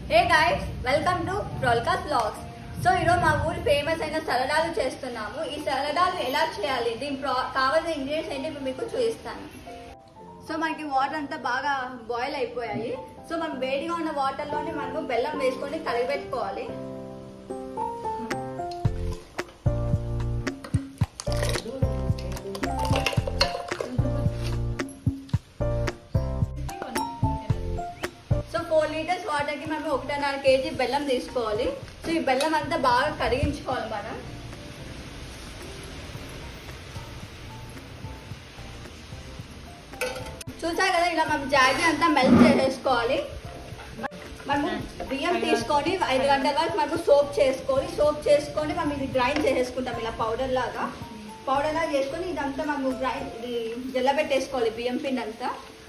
Hey guys welcome to రోల్కాస్ blogs so ఈరోజు మా ఊరి ఫేమస్ అయిన సరడాలు చేస్తున్నాము ఈ సరడాలు ఎలా చేయాలి దీని ప్రా- కావాల్సిన ఇంగ్రీడియంట్స్ ఏంటి ఇప్పుడు మీకు చూపిస్తాను సో మనకి వాటర్ అంతా బాగా బాయిల్ అయిపోయాయి సో మనం వేడిగా ఉన్న వాటర్లోనే మనము బెల్లం వేసుకొని కరిగిపెట్టుకోవాలి సో ఫోర్ లీటర్స్ వాటర్కి మనం ఒకటిన్నర కేజీ బెల్లం తీసుకోవాలి సో ఈ బెల్లం అంతా బాగా కరిగించుకోవాలి మనం చూసా కదా ఇలా మనం జాగ్రత్త అంతా మెల్ట్ చేసేసుకోవాలి మనము బియ్యం తీసుకొని ఐదు గంటల వరకు మనము సోప్ చేసుకొని సోప్ చేసుకొని మనం ఇది గ్రైండ్ చేసేసుకుంటాం ఇలా పౌడర్ లాగా పౌడర్ లాగా చేసుకొని ఇదంతా మనము గ్రైండ్ ఇది జల్లబెట్టేసుకోవాలి బియ్యం పిండి అంతా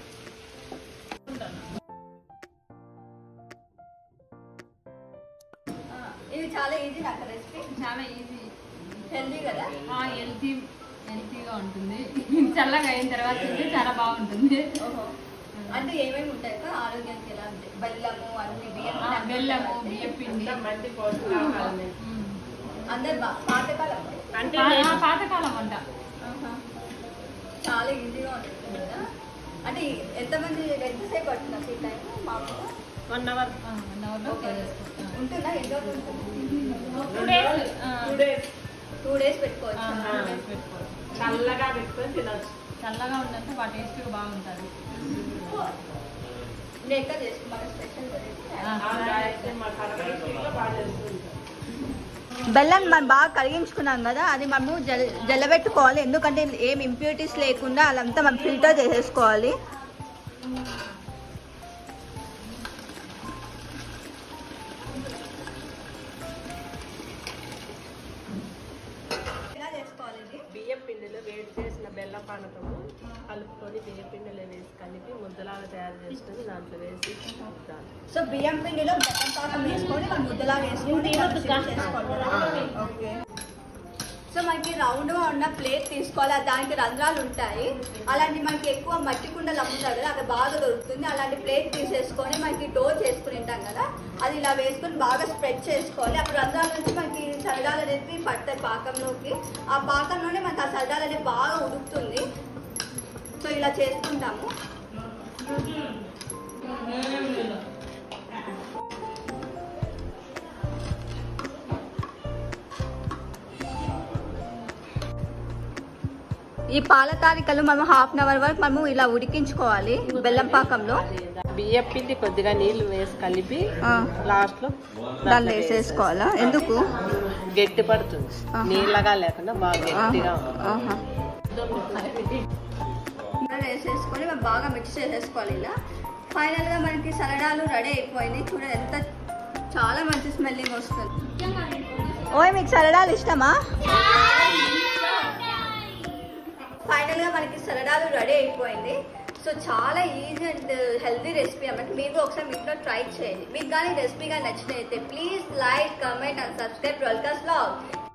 ఆ, ఇది చాలా ఈజీ నాకు రెసిపీ చాలా ఈజీ హెల్దీ కదా హెల్తీ హెల్తీగా ఉంటుంది చల్లగా అయిన తర్వాత తింటే చాలా బాగుంటుంది ఓహో అంటే ఏమేమి ఉంటాయి కదా ఆరోగ్యానికి ఎలా ఉంటాయి బెల్లము అన్ని బియ్యం ఆ, బెల్లము బియ్యం పిండి ఉమ్. అందరు బా- పాతకాలం పా- ఆ, పాతకాలం వంట ఆహా. చాలా ఈజీగా ఉంటుంది కదా అంటే ఎంతమంది ఎంతసేపు పడుతుంది అసలు ఈ టైం మామూలుగా వన్ అవర్ ఆ, one hour లో చేసేస్తాం. ఉంటుందా ఎన్ని రోజులు ఉంటుంది టూ డేస్ ఆ, టూ డేస్ ఆ, పెట్టుకోవచ్చు టూ డేస్ పెట్టుకోవచ్చు. చల్లగా పెట్టుకొని తినొచ్చు చల్లగా ఉందంటే వాటి టేస్ట్ బాగుంటుంది నేను ఎక్కడ చేసుకున్నాను స్పెషల్ ఆ, అయితే మా కడపలో బాగా చేస్తుంటాం బెల్లం మనం బాగా కరిగించుకున్నాం కదా అది మనము జల్ జల్లబెట్టుకోవాలి ఎందుకంటే ఏం ఇంప్యూరిటీస్ లేకుండా అదంతా మనం ఫిల్టర్ చేసేసుకోవాలి ఎలా చేసుకోవాలి ఇది బియ్యం పిండిలో వేడి చేసిన బెల్లం పానకము కలుపుకొని బియ్యం పిండిలో వేసి కలిపి ముద్దలాగా తయారు చేసుకొని దాంట్లో వేసి దాన్ని సో బియ్యం పిండిలో బెల్లం పాకం వేసుకొని మనం ముద్దలా వేసుకొని మనం సిప్ చేసుకోవాలి కదా? ఓకే సో మనకి రౌండ్ గా ఉన్న ప్లేట్ తీసుకోవాలి అది దానికి రంధ్రాలు ఉంటాయి అలాంటి మనకి ఎక్కువ మట్టి కుండలు అమ్ముతారు కదా అది బాగా దొరుకుతుంది అలాంటి ప్లేట్ తీసేసుకొని మనకి డో చేసుకుని ఉంటాం కదా అది ఇలా వేసుకొని బాగా స్ప్రెడ్ చేసుకోవాలి అప్పుడు రంధ్రాల నుంచి మనకి సరదాలు అనేది పడతాయి పాకంలోకి ఆ పాకంలోనే మనకి ఆ సరదాలు అనేది బాగా ఉడుకుతుంది సో ఇలా చేసుకుంటాము ఈ పాల తాలికలు మనం హాఫ్ అన్ అవర్ వరకు మనము ఇలా ఉడికించుకోవాలి బెల్లం పాకంలో బియ్యం పిండి కొద్దిగా నీళ్లు వేసి కలిపి ఆ, లాస్ట్ లో దాంట్లో వేసేసుకోవాలా ఎందుకు గట్టి పడుతుంది ఆహా. నీళ్ళగా లేకుండా బాగా గట్టిగా ఉంటుంది. ఆహా. ఇలా వేసేసుకొని మనం బాగా మిక్స్ చేసేసుకోవాలి ఇలా ఫైనల్ గా మనకి సలడాలు రెడీ అయిపోయింది చూడండి ఎంత చాలా మంచి స్మెల్లింగ్ వస్తుంది ఓయ్ మీకు సలడాలు ఇష్టమా ఫైనల్ గా మనకి సలడాలు రెడీ అయిపోయింది సో చాలా ఈజీ అండ్ హెల్తీ రెసిపీ అన్నమాట మీరు ఒకసారి మీ ఇంట్లో ట్రై చేయండి మీకు కానీ రెసిపీ కానీ నచ్చినైతే please like comment and subscribe వెల్కస్ బ్లాగ్